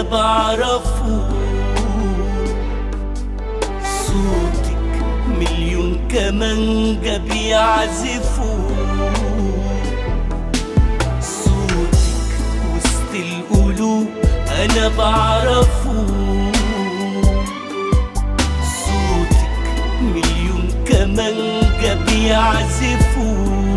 بعرفه صوتك مليون كمانجة بيعزفوا صوتك وسط القلوب أنا بعرفه صوتك مليون كمانجة بيعزفوا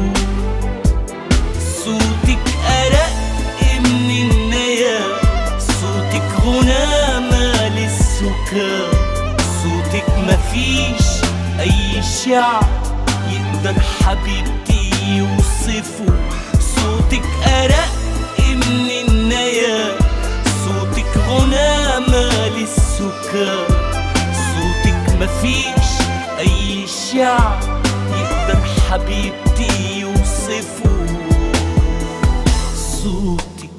صوتك أرق من النيا صوتك غنى مال السكر صوتك مفيش أي شعر يقدر حبيبتي يوصفه صوتك أرق من النيا صوتك غنى مال السكر صوتك مفيش أي شعر يقدر حبيبتي يوصفه صوتك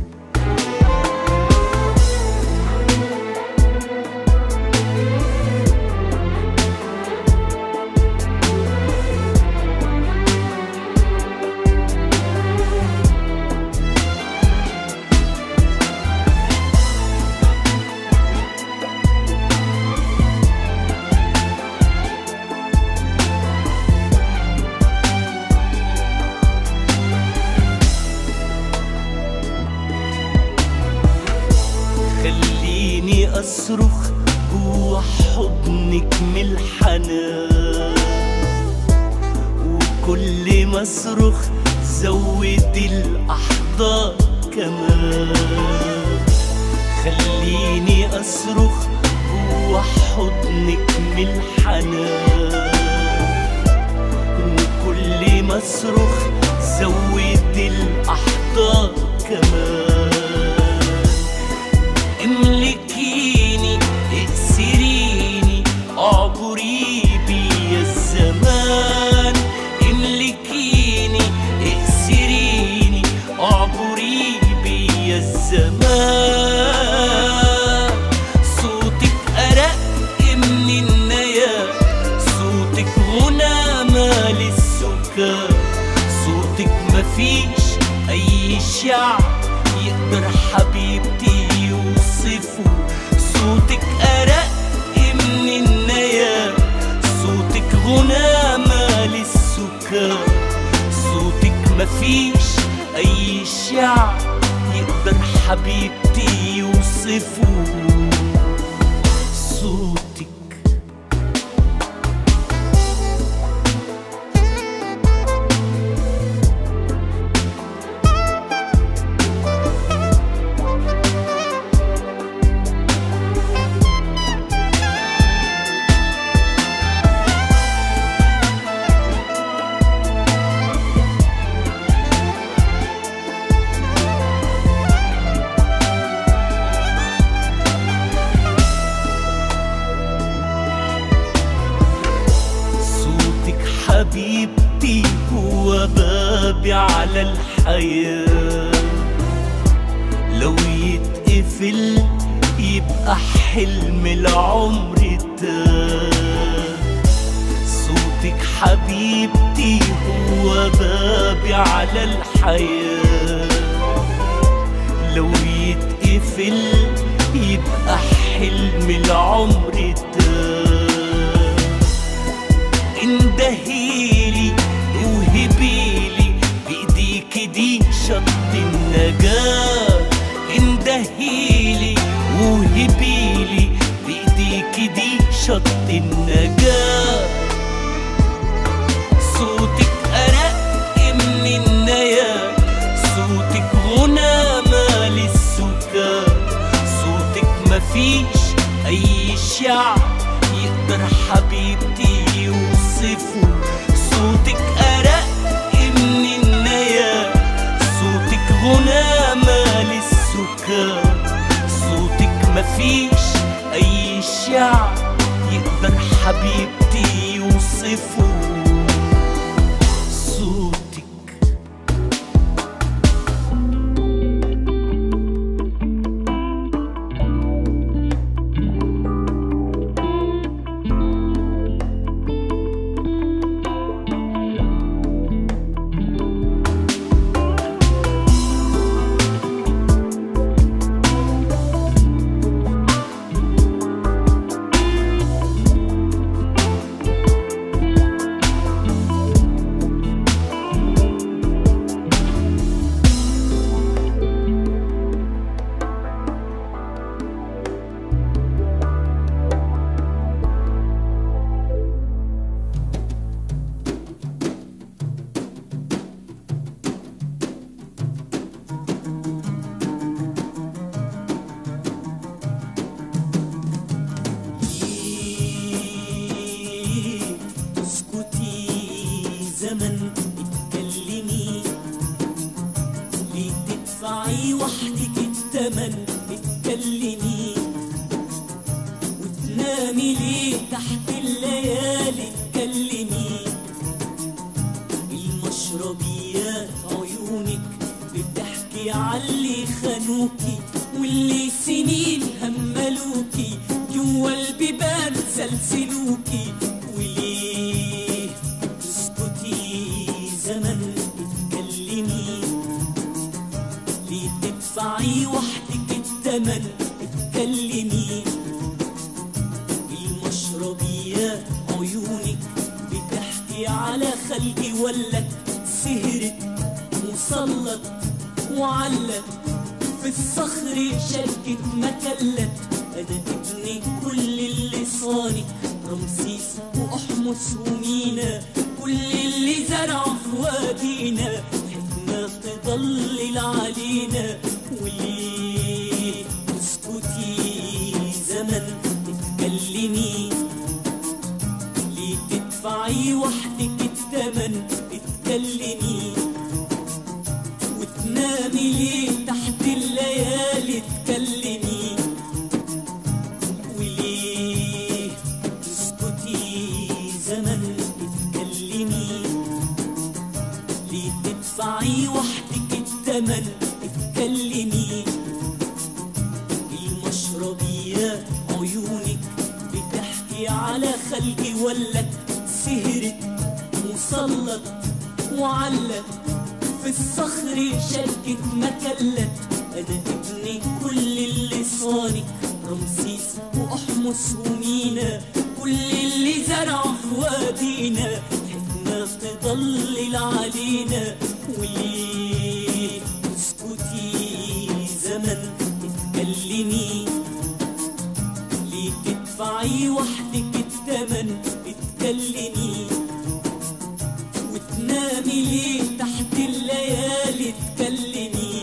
خليني أصرخ جوا حضنك من الحنان وكل ما أصرخ زود الأحضان كمان خليني أصرخ جوا حضنك من الحنان وكل ما أصرخ زود الأحضان كمان املكيني اكسريني اعبري بيا الزمان املكيني اكسريني اعبري بيا الزمان صوتك ارق من النيا صوتك غنى مال السكر صوتك مفيش اي شعر يقدر حبيبتي يوصفه صوتك أرق من النيا صوتك غنى مال السكر صوتك مفيش أي شعر يقدر حبيبتي يوصفه صوتك صوتك حبيبتي هو بابي على الحياة لو يتقفل يبقى حلم العمر ده صوتك حبيبتي هو بابي على الحياة لو يتقفل يبقى حلم العمر ده اندهيلي وهبيلي بايديك دي شط النجاة اندهيلي وهبيلي بايديك دي شط النجاة صوتك أرق من النيا صوتك غنى مال السكر صوتك مفيش أي شعر يقدر حبيبتي يوصفه صوتك أرق من النيا صوتك غنى مال السكر صوتك مفيش أي شعر يقدر حبيبتي يوصفه صوتك وتنامي ليه تحت الليالي تكلمي المشربيات عيونك بتحكي عاللي خانوكي واللي سنين هملوكي جوا البيبان سلسلوكي وليه تسكتي زمن تتكلمي ليه تدفعي وحدك التمن اتكلمي المشربيات عيونك بتحكي على خلقي ولك سهرت مسلط وعلق في الصخر شركة مكلت أنا ابني كل اللي صاني رمسيس وأحمس ومينا كل اللي زرع في وادينا حكمة تضلل علينا وليه تسكتي زمن تتكلمي ليه تدفعي وحدك التمن اتكلمي وتنامي ليه تحت الليالي تكلمي وليه تسكتي زمن تتكلمي ليه تدفعي وحدك التمن اتكلمي المشربيات عيونك بتحكي على خلقي ولك سهرت مسلط وعلق في الصخر شركة مكلت أنا ابني كل اللي صاني رمسيس وأحمس ومينا كل اللي زرع في وادينا حكمة تضلل علينا وليه تسكتي زمن تتكلمي ليه تدفعي وحدك التمن اتكلمي وتنامي ليه تحت الليالي تكلمي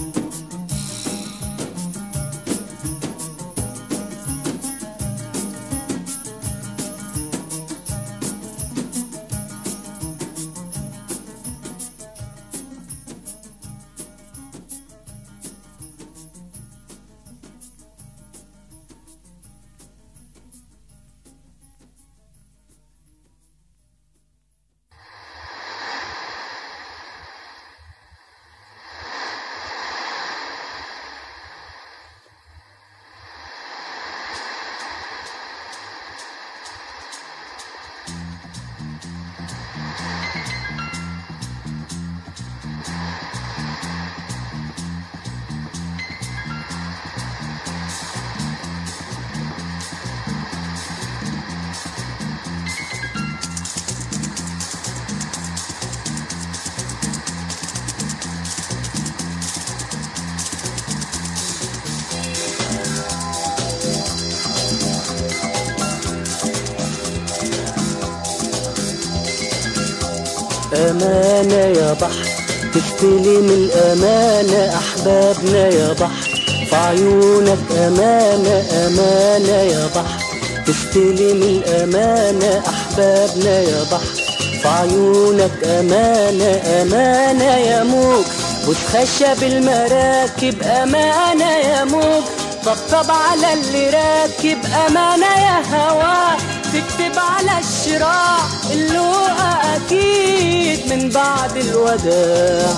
أمانة يا بحر تستلم الأمانة أحبابنا يا بحر في عيونك أمانة أمانة يا بحر تستلم الأمانة أحبابنا يا بحر في عيونك أمانة أمانة يا موج وتخشب المراكب أمانة يا موج طبطب على اللي راكب أمانة يا هوا تكتب على الشراع اللقا أكيد من بعد الوداع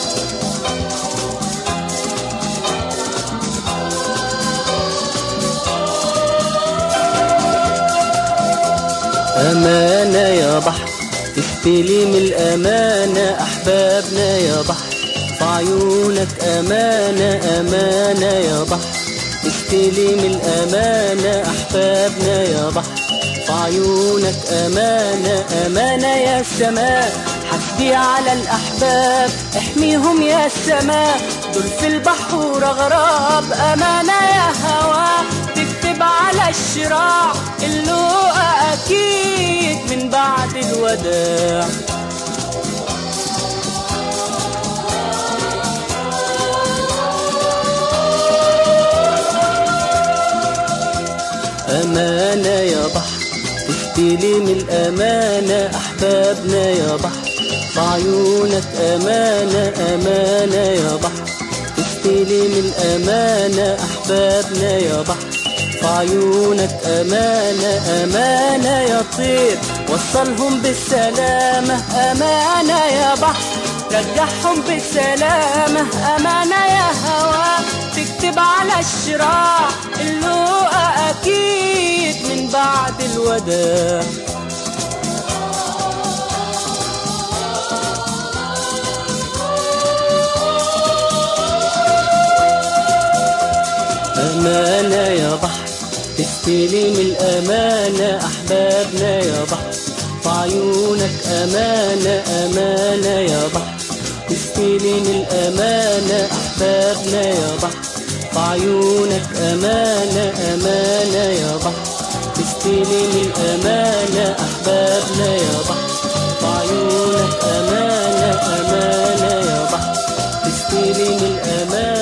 أمانة يا بحر تستلم الأمانة أحبابنا يا بحر في عيونك أمانة أمانة يا بحر تستلم الأمانة أحبابنا يا بحر في عيونك أمانة أمانة يا السماء حسبي على الأحباب احميهم يا السماء دول في البحر غراب أمانة يا هوا تكتب على الشراع اللقا أكيد من بعد الوداع أمانة يا بحر تستلم الأمانة أحبابنا يا بحر في عيونك أمانة أمانة يا بحر تستلم الأمانة أحبابنا يا بحر في في عيونك أمانة أمانة يا طير وصلهم بالسلامة أمانة يا بحر رجعهم بالسلامة أمانة يا هوا تكتب على الشراع اللقا أكيد من بعد الوداع أمانة يا بحر تستلم الأمانة أحبابنا يا بحر في عيونك أمانة أمانة يا بحر تستلم الأمانة أحبابنا يا بحر في عيونك أمانة أمانة يا بحر تستلم الأمانة أحبابنا يا بحر في عيونك أمانة أمانة يا بحر تستلم الأمانة